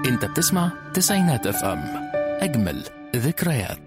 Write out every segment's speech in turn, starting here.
انت بتسمع تسعينات اف ام اجمل ذكريات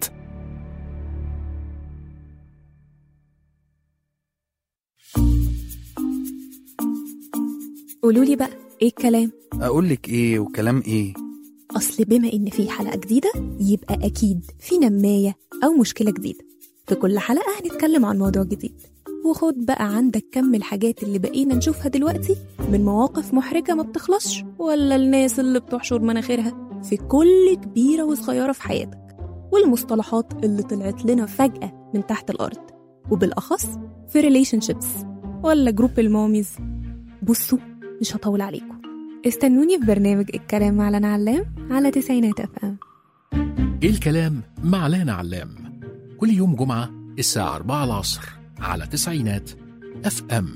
قولوا لي بقى ايه الكلام اقول لك ايه وكلام ايه اصل بما ان في حلقه جديده يبقى اكيد في نمايه او مشكله جديده في كل حلقه هنتكلم عن موضوع جديد وخد بقى عندك كم الحاجات اللي بقينا نشوفها دلوقتي من مواقف محرجه ما بتخلصش ولا الناس اللي بتحشر مناخيرها في كل كبيره وصغيره في حياتك والمصطلحات اللي طلعت لنا فجاه من تحت الارض وبالاخص في ريليشن شيبس ولا جروب الماميز بصوا مش هطول عليكم استنوني في برنامج الكلام مع لنا علام على تسعينات اف ام ايه الكلام مع لانا علام كل يوم جمعة الساعة 4 العصر على تسعينات اف ام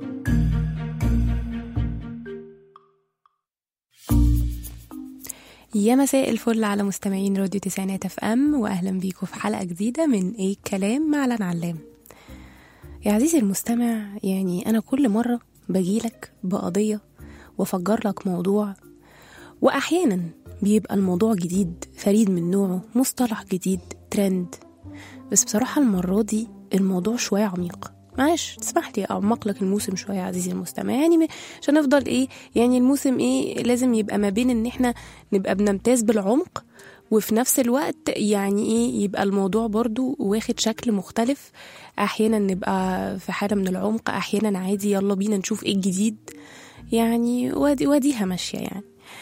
يا مساء الفل على مستمعين راديو تسعينات اف ام واهلا بيكم في حلقه جديده من ايه الكلام مع لنا علام يا عزيزي المستمع يعني انا كل مره بجيلك بقضيه وافجر لك موضوع واحيانا بيبقى الموضوع جديد فريد من نوعه مصطلح جديد ترند بس بصراحه المره دي الموضوع شويه عميق معلش تسمح لي اعمق لك الموسم شويه يا عزيزي المستمع يعني م- عشان نفضل ايه يعني الموسم ايه لازم يبقى ما بين ان احنا نبقى بنمتاز بالعمق وفي نفس الوقت يعني ايه يبقى الموضوع برضو واخد شكل مختلف احيانا نبقى في حاله من العمق احيانا عادي يلا بينا نشوف ايه الجديد يعني وادي واديها ماشيه يعني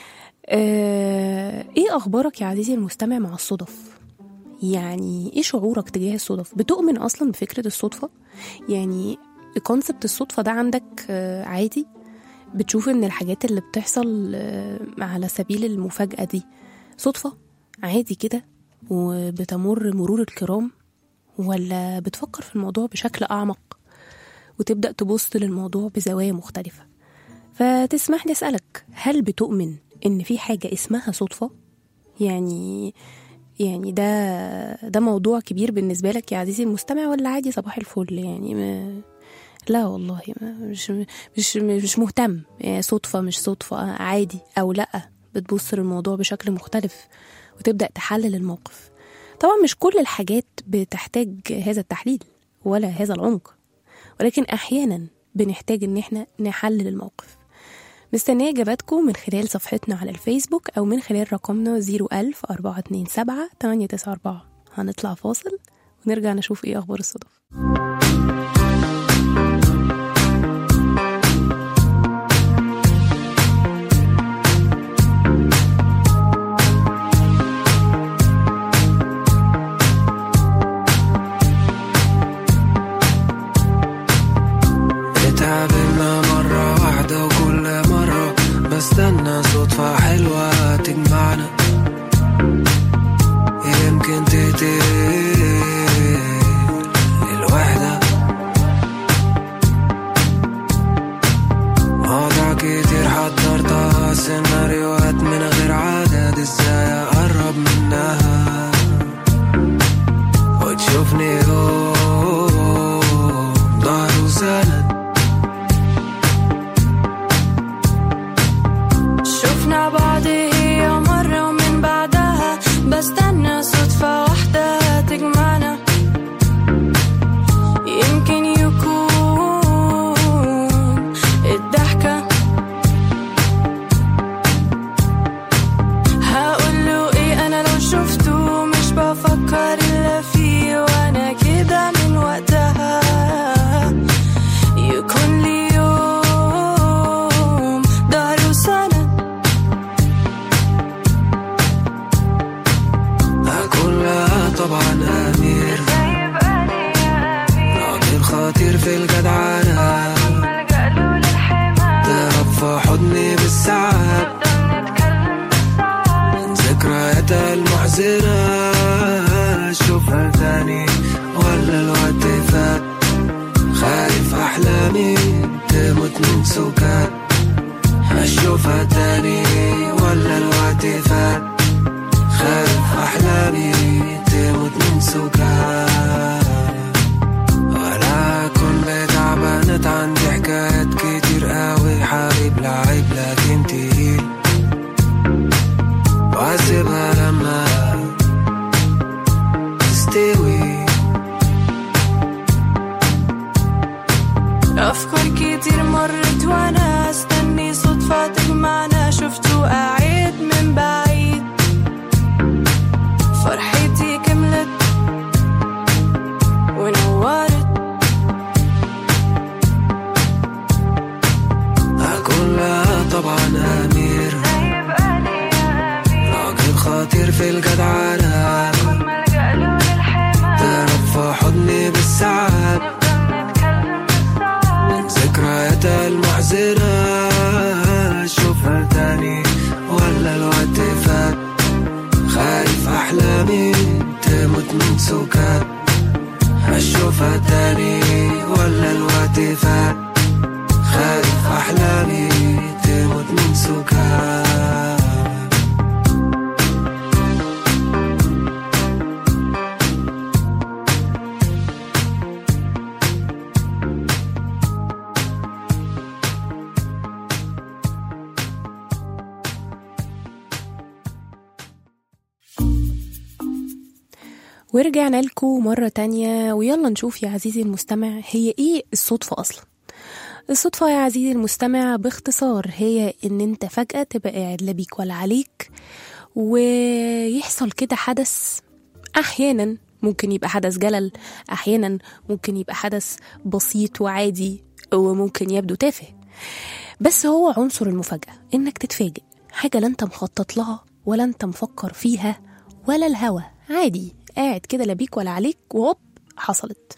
آه ايه اخبارك يا عزيزي المستمع مع الصدف يعني ايه شعورك تجاه الصدف بتؤمن اصلا بفكره الصدفه يعني كونسبت الصدفه ده عندك آه عادي بتشوف ان الحاجات اللي بتحصل آه على سبيل المفاجاه دي صدفه عادي كده وبتمر مرور الكرام ولا بتفكر في الموضوع بشكل اعمق وتبدا تبص للموضوع بزوايا مختلفه فتسمح لي اسالك هل بتؤمن ان في حاجه اسمها صدفه يعني يعني ده ده موضوع كبير بالنسبه لك يا عزيزي المستمع ولا عادي صباح الفل يعني ما لا والله ما مش مش مش مهتم يعني صدفه مش صدفه عادي او لا بتبص للموضوع بشكل مختلف وتبدا تحلل الموقف طبعا مش كل الحاجات بتحتاج هذا التحليل ولا هذا العمق ولكن احيانا بنحتاج ان احنا نحلل الموقف مستنية إجاباتكم من خلال صفحتنا على الفيسبوك أو من خلال رقمنا 01000 427 894 هنطلع فاصل ونرجع نشوف إيه أخبار الصدف اتقابلنا مرة واحدة وكل مرة بستنى صدفة حلوة تجمعنا يمكن تقتل الوحدة مواضيع كتير حضرتها سيناريوهات من غير عدد ازاي اقرب منها وتشوفني يوم ظهر وسند شفنا بعض هي مرة ومن بعدها بستنى صدفة واحدة تجمعنا يمكن يكون الضحكة هقوله ايه انا لو شفته مش بفكر الا فيه وانا كده من وقتها يكون لي يوم ظهر وسند هكون لها طبعا امير راجل خطير في الجدعنة تهرب في حضني بالساعات ذكرياتها المحزنة اشوفها تاني ولا الوقت فات خايف احلامي تموت من سكات اشوفها تاني ولا الوقت فات خايف احلامي تموت من سكات ولا اكون بتعبانة عندي حكايات كتير قوي حبيب لعيب لكن تقيل أفكار كتير مرت وأنا استني صدفة تجمعنا شفته قاعد من بعيد فرحتي كملت ونورت كلها طبعا أمير راجل خطير في الجدعنة ضرب في حضني بالساعات من ذكرياتها المحزنة أشوفها تاني ولا الوقت فات خايف أحلامي تموت من سكات أشوفها تاني ولا الوقت فات خايف أحلامي تموت من سكات ورجعنا لكم مرة تانية ويلا نشوف يا عزيزي المستمع هي ايه الصدفة أصلا الصدفة يا عزيزي المستمع باختصار هي ان انت فجأة تبقى قاعد لا بيك ولا عليك ويحصل كده حدث أحيانا ممكن يبقى حدث جلل أحيانا ممكن يبقى حدث بسيط وعادي وممكن يبدو تافه بس هو عنصر المفاجأة إنك تتفاجئ حاجة لا أنت مخطط لها ولا أنت مفكر فيها ولا الهوا عادي قاعد كده لا بيك ولا عليك وهوب حصلت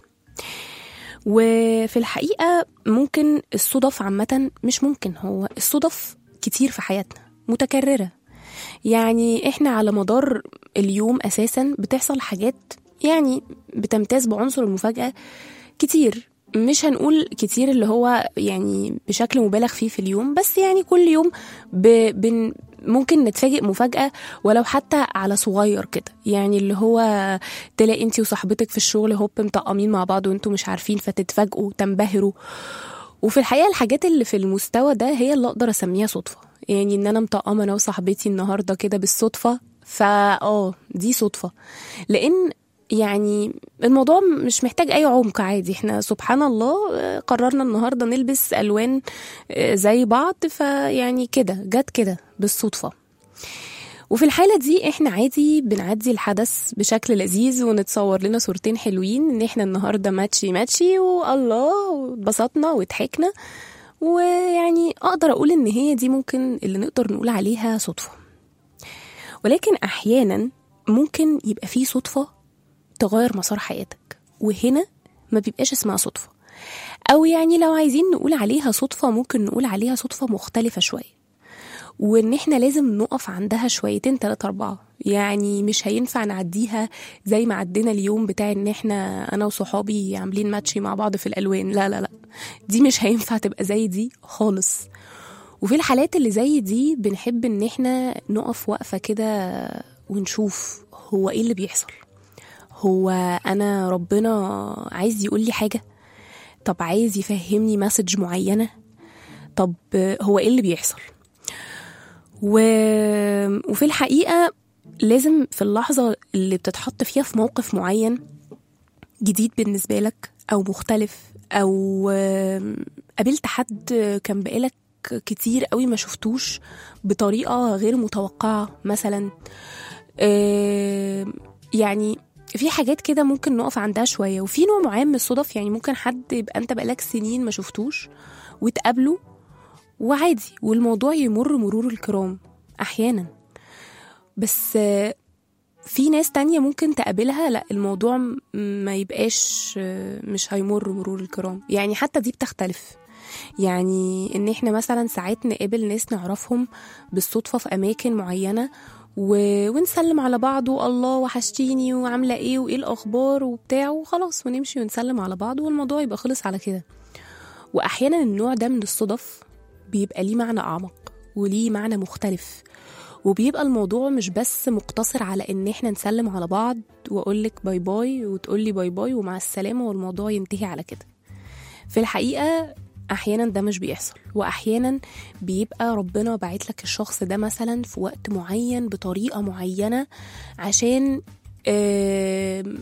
وفي الحقيقة ممكن الصدف عامة مش ممكن هو الصدف كتير في حياتنا متكررة يعني احنا على مدار اليوم أساسا بتحصل حاجات يعني بتمتاز بعنصر المفاجأة كتير مش هنقول كتير اللي هو يعني بشكل مبالغ فيه في اليوم بس يعني كل يوم ب... بن... ممكن نتفاجئ مفاجأة ولو حتى على صغير كده يعني اللي هو تلاقي انتي وصاحبتك في الشغل هوب مطقمين مع بعض وانتوا مش عارفين فتتفاجئوا تنبهروا وفي الحقيقة الحاجات اللي في المستوى ده هي اللي أقدر أسميها صدفة يعني إن أنا مطقمة أنا وصاحبتي النهاردة كده بالصدفة فا اه دي صدفة لأن يعني الموضوع مش محتاج اي عمق عادي احنا سبحان الله آه، قررنا النهارده نلبس الوان آه، زي بعض فيعني كده جت كده بالصدفه وفي الحالة دي احنا عادي بنعدي الحدث بشكل لذيذ ونتصور لنا صورتين حلوين ان احنا النهارده ماتشي ماتشي والله واتبسطنا وضحكنا ويعني اقدر اقول ان هي دي ممكن اللي نقدر نقول عليها صدفة ولكن احيانا ممكن يبقى فيه صدفة تغير مسار حياتك وهنا ما بيبقاش اسمها صدفة أو يعني لو عايزين نقول عليها صدفة ممكن نقول عليها صدفة مختلفة شوية وإن إحنا لازم نقف عندها شويتين تلاتة أربعة يعني مش هينفع نعديها زي ما عدينا اليوم بتاع إن إحنا أنا وصحابي عاملين ماتشي مع بعض في الألوان لا لا لا دي مش هينفع تبقى زي دي خالص وفي الحالات اللي زي دي بنحب إن إحنا نقف وقفة كده ونشوف هو إيه اللي بيحصل هو انا ربنا عايز يقول لي حاجه طب عايز يفهمني مسج معينه طب هو ايه اللي بيحصل و... وفي الحقيقه لازم في اللحظه اللي بتتحط فيها في موقف معين جديد بالنسبه لك او مختلف او آم، قابلت حد كان بقالك كتير قوي ما شفتوش بطريقه غير متوقعه مثلا آم، يعني في حاجات كده ممكن نقف عندها شويه وفي نوع معين من الصدف يعني ممكن حد يبقى انت بقالك سنين ما شفتوش وتقابله وعادي والموضوع يمر مرور الكرام احيانا بس آه، في ناس تانية ممكن تقابلها لا الموضوع م- ما يبقاش آه، مش هيمر مرور الكرام يعني حتى دي بتختلف يعني ان احنا مثلا ساعات نقابل ناس نعرفهم بالصدفة في اماكن معينة و... ونسلم على بعض والله وحشتيني وعاملة ايه وايه الاخبار وبتاع وخلاص ونمشي ونسلم على بعض والموضوع يبقى خلص على كده واحيانا النوع ده من الصدف بيبقى ليه معنى اعمق وليه معنى مختلف وبيبقى الموضوع مش بس مقتصر على ان احنا نسلم على بعض واقولك باي باي وتقولي باي باي ومع السلامة والموضوع ينتهي على كده في الحقيقة احيانا ده مش بيحصل واحيانا بيبقى ربنا باعت لك الشخص ده مثلا في وقت معين بطريقه معينه عشان آم،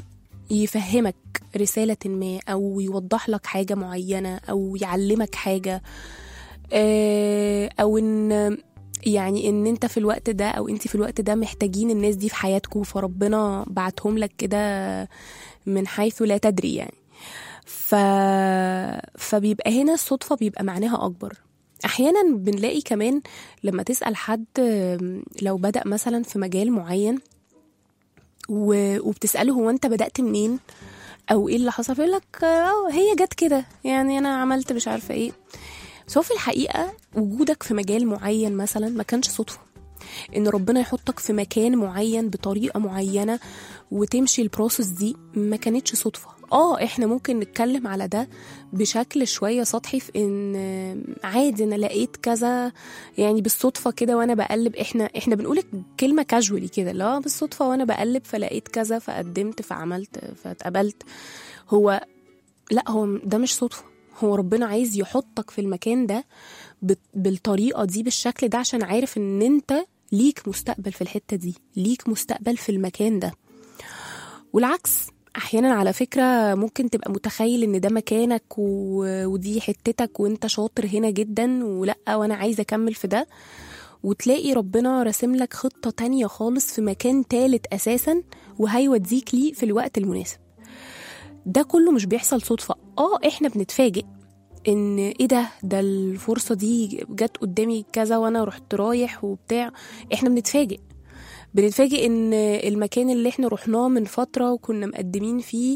يفهمك رسالة ما أو يوضح لك حاجة معينة أو يعلمك حاجة آه، أو إن يعني إن أنت في الوقت ده أو أنت في الوقت ده محتاجين الناس دي في حياتكم فربنا بعتهم لك كده من حيث لا تدري يعني ف... فبيبقى هنا الصدفة بيبقى معناها أكبر أحيانا بنلاقي كمان لما تسأل حد آم، لو بدأ مثلا في مجال معين و... وبتسأله هو أنت بدأت منين أو إيه اللي حصل فيقول لك اه هي جت كده يعني أنا عملت مش عارفة إيه بس هو في الحقيقة وجودك في مجال معين مثلا ما كانش صدفة ان ربنا يحطك في مكان معين بطريقه معينه وتمشي البروسس دي ما كانتش صدفه اه احنا ممكن نتكلم على ده بشكل شويه سطحي في ان عادي انا لقيت كذا يعني بالصدفه كده وانا بقلب احنا احنا بنقول كلمه كاجولي كده لا بالصدفه وانا بقلب فلقيت كذا فقدمت فعملت فاتقبلت هو لا هو ده مش صدفه هو ربنا عايز يحطك في المكان ده بت- بالطريقه دي بالشكل ده عشان عارف ان انت ليك مستقبل في الحته دي ليك مستقبل في المكان ده والعكس احيانا على فكره ممكن تبقى متخيل ان ده مكانك و... ودي حتتك وانت شاطر هنا جدا ولا وانا عايزه اكمل في ده وتلاقي ربنا راسم لك خطه تانية خالص في مكان تالت اساسا وهيوديك ليه في الوقت المناسب ده كله مش بيحصل صدفه اه احنا بنتفاجئ ان ايه ده ده الفرصه دي جت قدامي كذا وانا رحت رايح وبتاع احنا بنتفاجئ بنتفاجئ ان المكان اللي احنا رحناه من فتره وكنا مقدمين فيه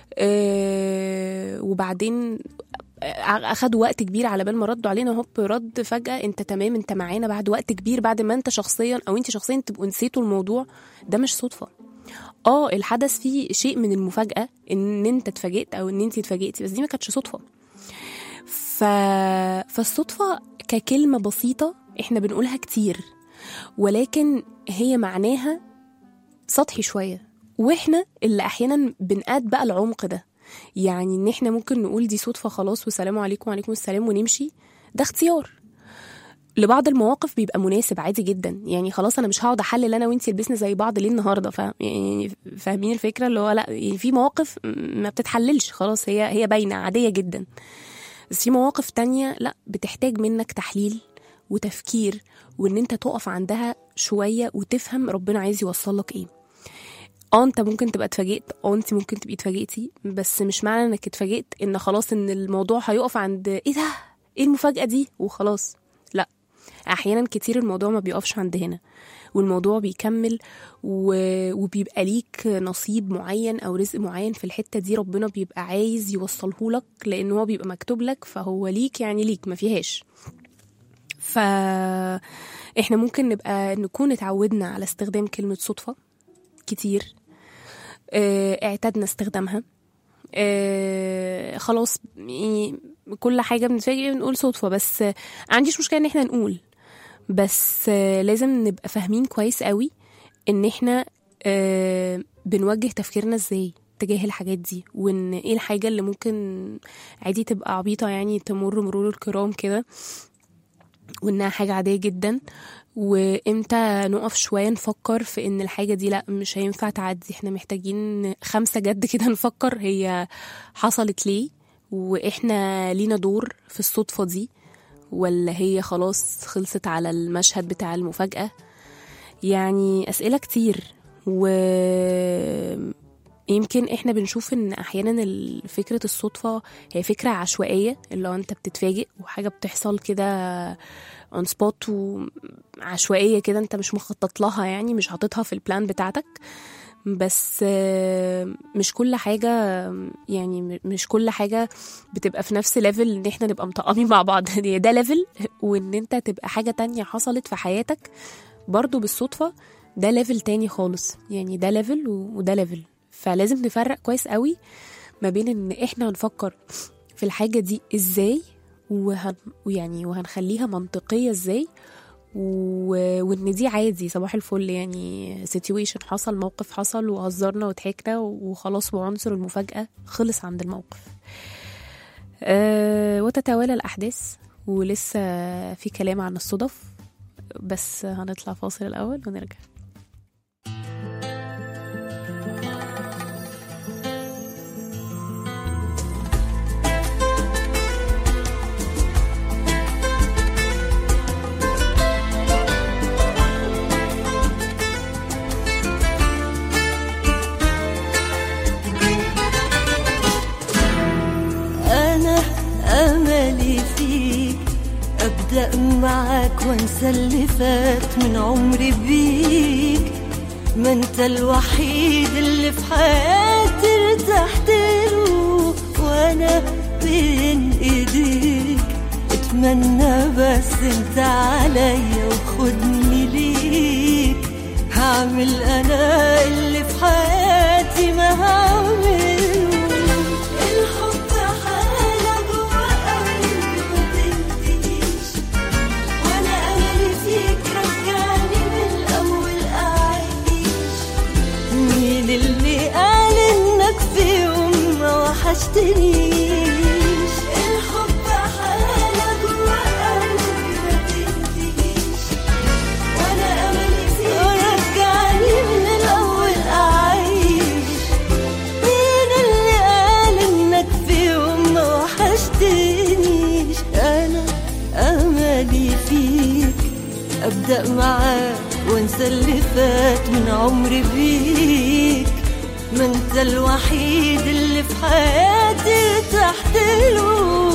آه وبعدين اخدوا وقت كبير على بال ما ردوا علينا هوب رد فجاه انت تمام انت معانا بعد وقت كبير بعد ما انت شخصيا او انت شخصيا تبقوا نسيتوا الموضوع ده مش صدفه اه الحدث فيه شيء من المفاجاه ان انت اتفاجئت او ان انت اتفاجئتي بس دي ما كانتش صدفه ف... فالصدفة ككلمة بسيطة احنا بنقولها كتير ولكن هي معناها سطحي شوية واحنا اللي احيانا بنقاد بقى العمق ده يعني ان احنا ممكن نقول دي صدفة خلاص والسلام عليكم وعليكم السلام ونمشي ده اختيار لبعض المواقف بيبقى مناسب عادي جدا يعني خلاص انا مش هقعد احلل انا وانتي لبسنا زي بعض ليه النهارده فاهم يعني فاهمين الفكره اللي هو لا يعني في مواقف ما بتتحللش خلاص هي هي باينه عاديه جدا بس في مواقف تانية لا بتحتاج منك تحليل وتفكير وان انت تقف عندها شوية وتفهم ربنا عايز يوصلك ايه اه انت ممكن تبقى اتفاجئت اه انت ممكن تبقي اتفاجئتي بس مش معنى انك اتفاجئت ان خلاص ان الموضوع هيقف عند ايه ده ايه المفاجأة دي وخلاص لا احيانا كتير الموضوع ما بيقفش عند هنا والموضوع بيكمل و... وبيبقى ليك نصيب معين او رزق معين في الحته دي ربنا بيبقى عايز يوصله لك لان هو بيبقى مكتوب لك فهو ليك يعني ليك ما فيهاش ف احنا ممكن نبقى نكون اتعودنا على استخدام كلمه صدفه كتير اه، اعتدنا استخدامها اه، خلاص يعني كل حاجه بنتفاجئ بنقول صدفه بس ما عنديش مشكله ان احنا نقول بس آه، لازم نبقى فاهمين كويس قوي ان احنا آه، بنوجه تفكيرنا ازاي تجاه الحاجات دي وان ايه الحاجة اللي ممكن عادي تبقى عبيطة يعني تمر مرور الكرام كده وانها حاجة عادية جدا وامتى نقف شوية نفكر في ان الحاجة دي لا مش هينفع تعدي احنا محتاجين خمسة جد كده نفكر هي حصلت ليه واحنا لينا دور في الصدفة دي ولا هي خلاص خلصت على المشهد بتاع المفاجأة يعني أسئلة كتير و يمكن احنا بنشوف ان احيانا ال- فكره الصدفه هي فكره عشوائيه اللي هو انت بتتفاجئ وحاجه بتحصل كده اون سبوت وعشوائيه كده انت مش مخطط لها يعني مش حاططها في البلان بتاعتك بس آه، مش كل حاجه يعني م- مش كل حاجه بتبقى في نفس ليفل ان احنا نبقى مطقمين مع بعض يعني ده ليفل وان انت تبقى حاجه تانية حصلت في حياتك برضو بالصدفه ده ليفل تاني خالص يعني ده ليفل و- وده ليفل فلازم نفرق كويس قوي ما بين ان احنا هنفكر في الحاجه دي ازاي وهن ويعني وهنخليها منطقيه ازاي و... وان دي عادي صباح الفل يعني سيتويشن حصل موقف حصل وهزرنا وضحكنا وخلاص وعنصر المفاجاه خلص عند الموقف أه وتتوالى الاحداث ولسه في كلام عن الصدف بس هنطلع فاصل الاول ونرجع أبدأ معاك وانسى اللي فات من عمري بيك ما انت الوحيد اللي في حياتي ارتحت له وانا بين ايديك اتمنى بس انت عليا وخدني ليك هعمل انا اللي في حياتي ما هعمله الحب حالة جوا قلبي ما تنتهيش وانا املي فيك رجعني من الاول اعيش مين اللي قال انك في يوم ما وحشتنيش الحب حالة جوا قلبي ما تنتهيش وانا املي فيك رجعني من الاول اعيش مين اللي قال انك في يوم ما وحشتنيش انا املي فيك ابدا معاك وانسى اللي فات من عمري بيك ما انت الوحيد اللي في حياتي تحت له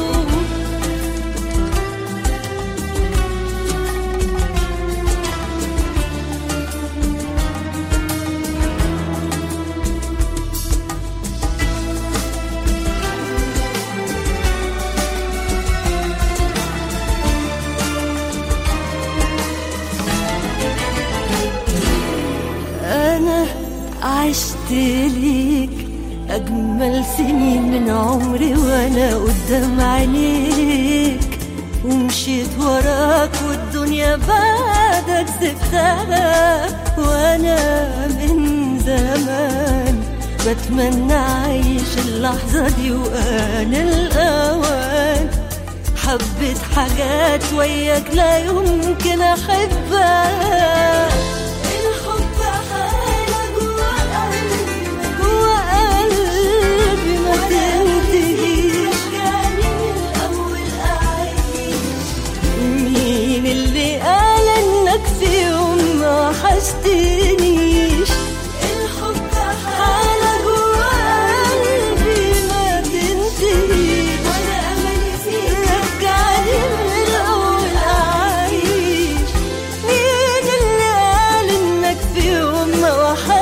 أنا عشت ليك أجمل سنين من عمري وأنا قدام عينيك ومشيت وراك والدنيا بعدك سبتها وأنا من زمان بتمنى أعيش اللحظة دي وآن الأوان حبيت حاجات وياك لا يمكن أحبها الحب حالة جوا قلبي جوا قلبي ما تنتهيش يعني من الأول أعيش مين اللي قال إنك في يوم ما وحشتنيش الحب حالة جوا قلبي ما تنتهيش وأنا أملي فيك رجعني من الأول أعيش مين اللي قال إنك في يوم ما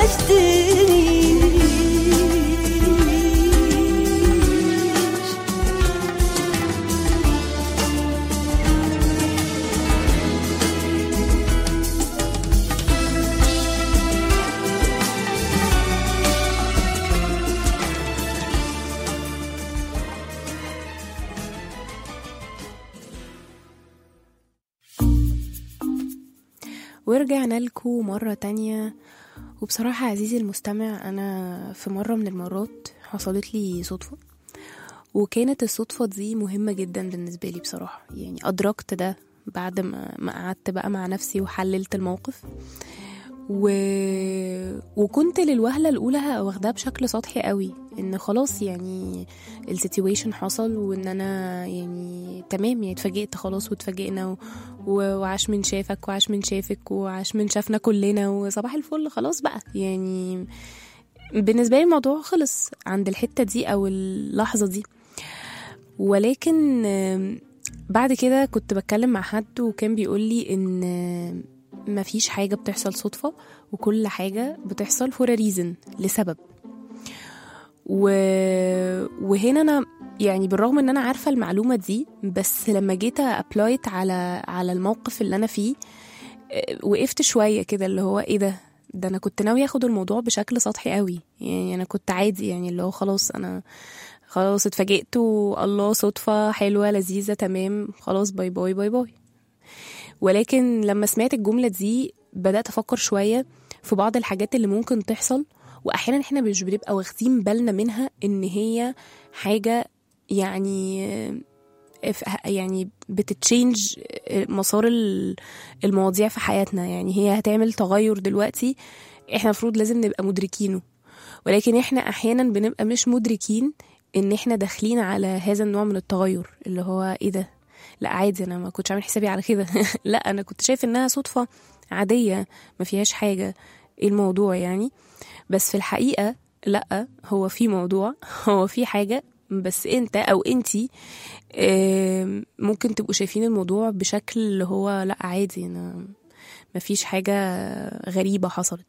وحشتنيش ورجعنا لكم مرة تانية وبصراحة عزيزي المستمع أنا في مرة من المرات حصلت لي صدفة وكانت الصدفة دي مهمة جدا بالنسبة لي بصراحة يعني أدركت ده بعد ما ما قعدت بقى مع نفسي وحللت الموقف و... وكنت للوهلة الأولى واخداها بشكل سطحي قوي إن خلاص يعني السيتويشن حصل وإن أنا يعني تمام يعني اتفاجئت خلاص واتفاجئنا و... و- وعاش من شافك وعاش من شافك وعاش من شافنا كلنا وصباح الفل خلاص بقى يعني بالنسبة لي الموضوع خلص عند الحتة دي أو اللحظة دي ولكن آم، بعد كده كنت بتكلم مع حد وكان بيقول لي ان آم، مفيش حاجة بتحصل صدفة وكل حاجة بتحصل for a reason لسبب و... وهنا انا يعني بالرغم ان انا عارفة المعلومة دي بس لما جيت ابلايت على على الموقف اللي انا فيه آه، وقفت شوية كده اللي هو ايه ده ده انا كنت ناوي اخد الموضوع بشكل سطحي قوي يعني انا كنت عادي يعني اللي هو خلاص انا خلاص اتفاجئت والله صدفة حلوة لذيذة تمام خلاص باي باي باي باي ولكن لما سمعت الجملة دي بدأت أفكر شوية في بعض الحاجات اللي ممكن تحصل وأحيانا احنا مش بنبقى واخدين بالنا منها إن هي حاجة يعني يعني بتتشينج مسار ال- المواضيع في حياتنا يعني هي هتعمل تغير دلوقتي احنا المفروض لازم نبقى مدركينه ولكن احنا احيانا بنبقى مش مدركين ان احنا داخلين على هذا النوع من التغير اللي هو ايه ده لا عادي انا ما كنتش عامل حسابي على كده لا انا كنت شايف انها صدفة عادية ما فيهاش حاجة ايه الموضوع يعني بس في الحقيقة لا هو في موضوع هو في حاجة بس انت او انتي آم، ممكن تبقوا شايفين الموضوع بشكل اللي هو لا عادي انا مفيش حاجة غريبة حصلت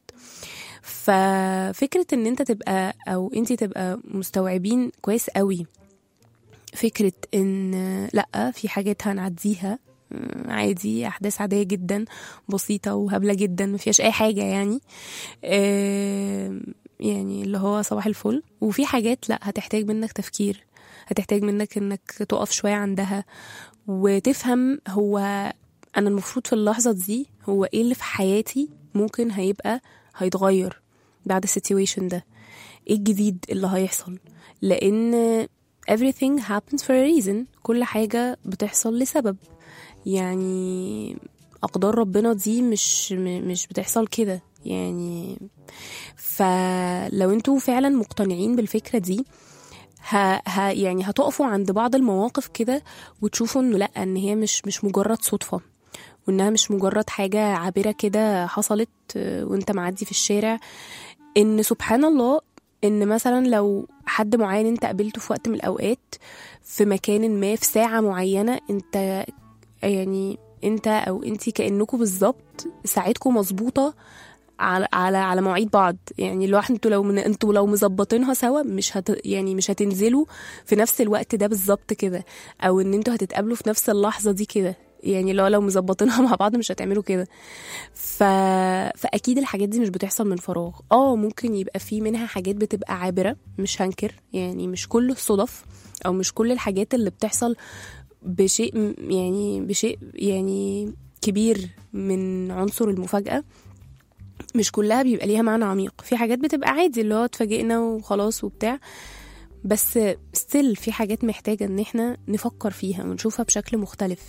ففكرة ان انت تبقى او انتي تبقى مستوعبين كويس قوي فكرة ان لا في حاجات هنعديها آه، عادي احداث عادية جدا بسيطة وهبلة جدا مفيهاش اي حاجة يعني آم، يعني اللي هو صباح الفل وفي حاجات لا هتحتاج منك تفكير هتحتاج منك انك تقف شوية عندها وتفهم هو انا المفروض في اللحظة دي هو ايه اللي في حياتي ممكن هيبقى هيتغير بعد السيتويشن ده ايه الجديد اللي هيحصل لان everything happens for a reason كل حاجة بتحصل لسبب يعني أقدار ربنا دي مش م- مش بتحصل كده يعني فلو انتوا فعلا مقتنعين بالفكرة دي ه... ه... يعني هتقفوا عند بعض المواقف كده وتشوفوا انه لا ان هي مش مش مجرد صدفة وانها مش مجرد حاجة عابرة كده حصلت آه، وانت معدي في الشارع ان سبحان الله ان مثلا لو حد معين انت قابلته في وقت من الاوقات في مكان ما في ساعة معينة انت يعني انت او انتي كانكم بالظبط ساعتكم مظبوطه على على على مواعيد بعض يعني لو انتوا لو من انتوا لو مظبطينها سوا مش هت يعني مش هتنزلوا في نفس الوقت ده بالظبط كده او ان انتوا هتتقابلوا في نفس اللحظه دي كده يعني لو لو مظبطينها مع بعض مش هتعملوا كده ف... فاكيد الحاجات دي مش بتحصل من فراغ اه ممكن يبقى في منها حاجات بتبقى عابره مش هنكر يعني مش كل الصدف او مش كل الحاجات اللي بتحصل بشيء م- يعني بشيء يعني كبير من عنصر المفاجأة مش كلها بيبقى ليها معنى عميق في حاجات بتبقى عادي اللي هو اتفاجئنا وخلاص وبتاع بس ستيل في حاجات محتاجة ان احنا نفكر فيها ونشوفها بشكل مختلف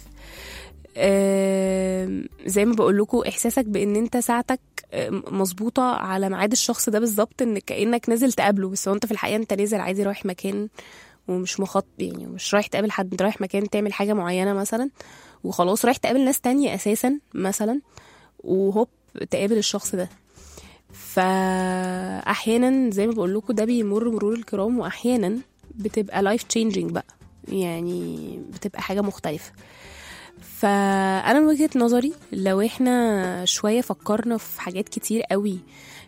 آم، زي ما بقول لكم احساسك بان انت ساعتك آم، مظبوطه على ميعاد الشخص ده بالظبط ان كانك نازل تقابله بس هو انت في الحقيقه انت نازل عادي رايح مكان ومش مخط يعني مش رايح تقابل حد انت رايح مكان تعمل حاجه معينه مثلا وخلاص رايح تقابل ناس تانية اساسا مثلا وهوب تقابل الشخص ده فاحيانا زي ما بقول لكم ده بيمر مرور الكرام واحيانا بتبقى لايف تشينجينج بقى يعني بتبقى حاجه مختلفه فانا من وجهه نظري لو احنا شويه فكرنا في حاجات كتير قوي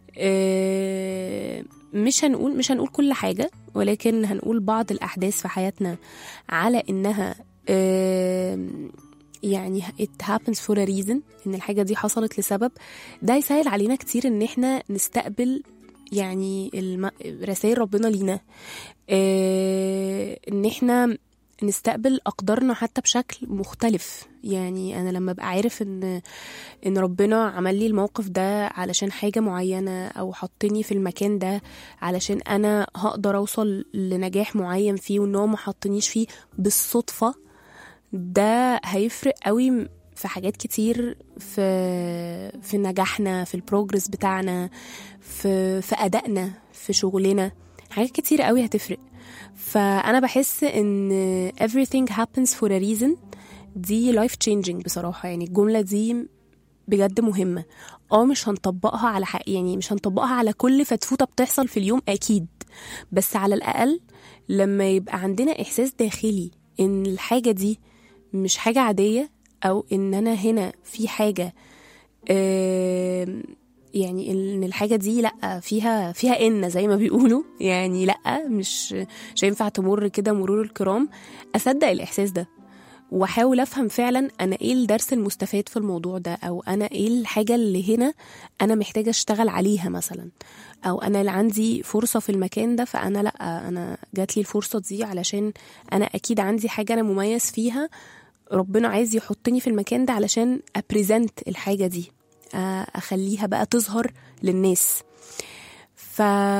آه، مش هنقول مش هنقول كل حاجه ولكن هنقول بعض الاحداث في حياتنا على انها آه، يعني it happens for a reason ان الحاجه دي حصلت لسبب ده يسهل علينا كتير ان احنا نستقبل يعني الم... رسائل ربنا لينا آه، ان احنا نستقبل اقدارنا حتى بشكل مختلف يعني انا لما ابقى عارف ان ان ربنا عمل لي الموقف ده علشان حاجه معينه او حطني في المكان ده علشان انا هقدر اوصل لنجاح معين فيه وان هو ما حطنيش فيه بالصدفه ده هيفرق قوي في حاجات كتير في في نجاحنا في البروجرس بتاعنا في في ادائنا في شغلنا حاجات كتير قوي هتفرق فانا بحس ان everything happens for a reason دي life changing بصراحه يعني الجمله دي بجد مهمه اه مش هنطبقها على حق يعني مش هنطبقها على كل فتفوته بتحصل في اليوم اكيد بس على الاقل لما يبقى عندنا احساس داخلي ان الحاجه دي مش حاجه عاديه او ان انا هنا في حاجه آم، يعني ان الحاجه دي لا فيها فيها ان زي ما بيقولوا يعني لا مش مش هينفع تمر كده مرور الكرام اصدق الاحساس ده واحاول افهم فعلا انا ايه الدرس المستفاد في الموضوع ده او انا ايه الحاجه اللي هنا انا محتاجه اشتغل عليها مثلا او انا اللي عندي فرصه في المكان ده فانا لا انا جات لي الفرصه دي علشان انا اكيد عندي حاجه انا مميز فيها ربنا عايز يحطني في المكان ده علشان ابريزنت الحاجه دي آه، اخليها بقى تظهر للناس ف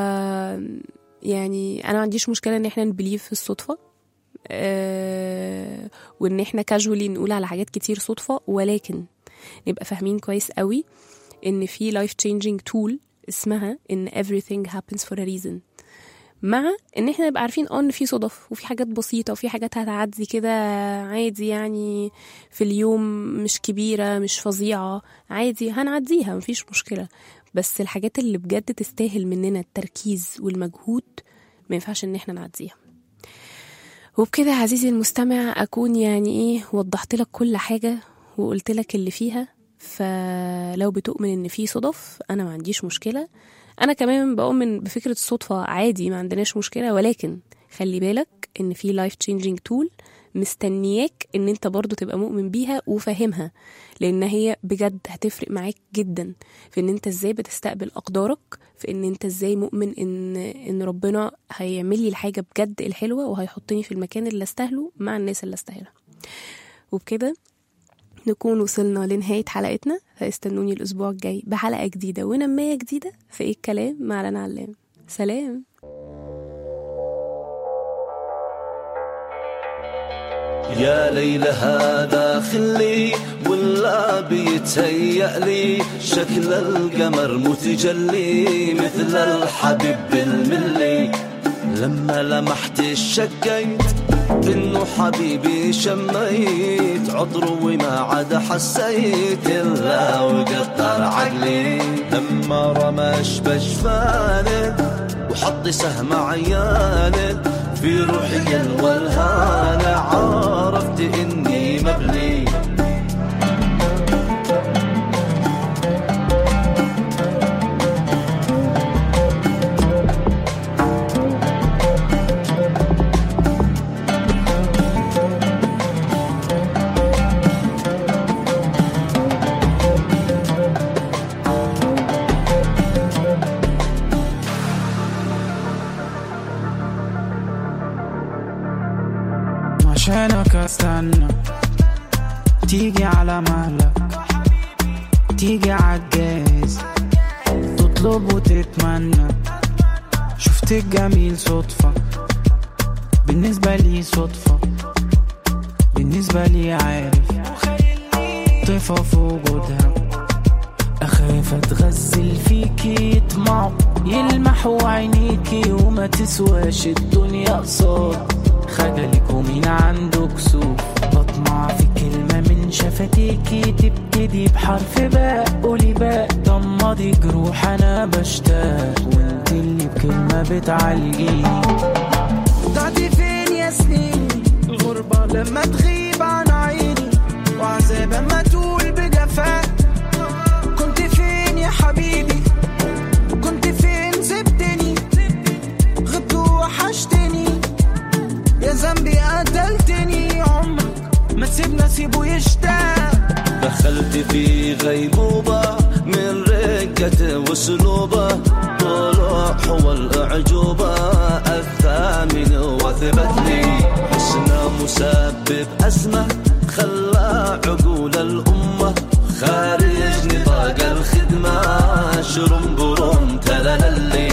يعني انا ما عنديش مشكله ان احنا نبليف في الصدفه آه، وان احنا كاجولي نقول على حاجات كتير صدفه ولكن نبقى فاهمين كويس قوي ان في لايف تشينجينج تول اسمها ان everything happens for a reason مع ان احنا نبقى عارفين اه ان في صدف وفي حاجات بسيطه وفي حاجات هتعدي كده عادي يعني في اليوم مش كبيره مش فظيعه عادي هنعديها مفيش مشكله بس الحاجات اللي بجد تستاهل مننا التركيز والمجهود ما ينفعش ان احنا نعديها وبكده عزيزي المستمع أكون يعني إيه وضحت لك كل حاجة وقلت لك اللي فيها فلو بتؤمن إن في صدف أنا ما عنديش مشكلة أنا كمان بؤمن بفكرة الصدفة عادي ما عندناش مشكلة ولكن خلي بالك إن في لايف تشينجينج تول مستنياك ان انت برضو تبقى مؤمن بيها وفاهمها لان هي بجد هتفرق معاك جدا في ان انت ازاي بتستقبل اقدارك في ان انت ازاي مؤمن ان ان ربنا هيعمل لي الحاجه بجد الحلوه وهيحطني في المكان اللي استاهله مع الناس اللي استاهلها وبكده نكون وصلنا لنهاية حلقتنا فاستنوني الأسبوع الجاي بحلقة جديدة ونمية جديدة في إيه الكلام مع رنا علام سلام يا ليل هذا خلي ولا بيتهيأ لي شكل القمر متجلي مثل الحبيب بالملي لما لمحت شكيت انه حبيبي شميت عطر وما عاد حسيت الا وقطر عقلي لما رمش بجفانه وحط سهم عيانه في روحي الولهانة عرفت اني مبلي عشانك استنى تيجي على مهلك تيجي عالجاز تطلب وتتمنى شفت الجميل صدفة بالنسبة لي صدفة بالنسبة لي عارف طيفة في وجودها أخاف أتغزل فيكي يطمعوا يلمحوا عينيكي وما تسواش الدنيا قصاد خجلك ومين عنده كسوف بطمع في كلمة من شفتيكي تبتدي بحرف باء قولي باء ضمضي جروح أنا بشتاق وانت اللي بكلمة بتعالجيني ضعتي فين يا سنين الغربة لما تغيب عن عيني وعذاب اما تقول بجفاء كنت فين يا حبيبي كنت فين سبتني غبت وحشتني يا ذنبي قتلتني عمرك ما تسيب نصيبه يشتاق دخلت في غيبوبة من رقة وسلوبة طلوع هو الأعجوبة الثامن وثبت لي حسنا مسبب أزمة خلى عقول الأمة خارج نطاق الخدمة شرم برم تلالي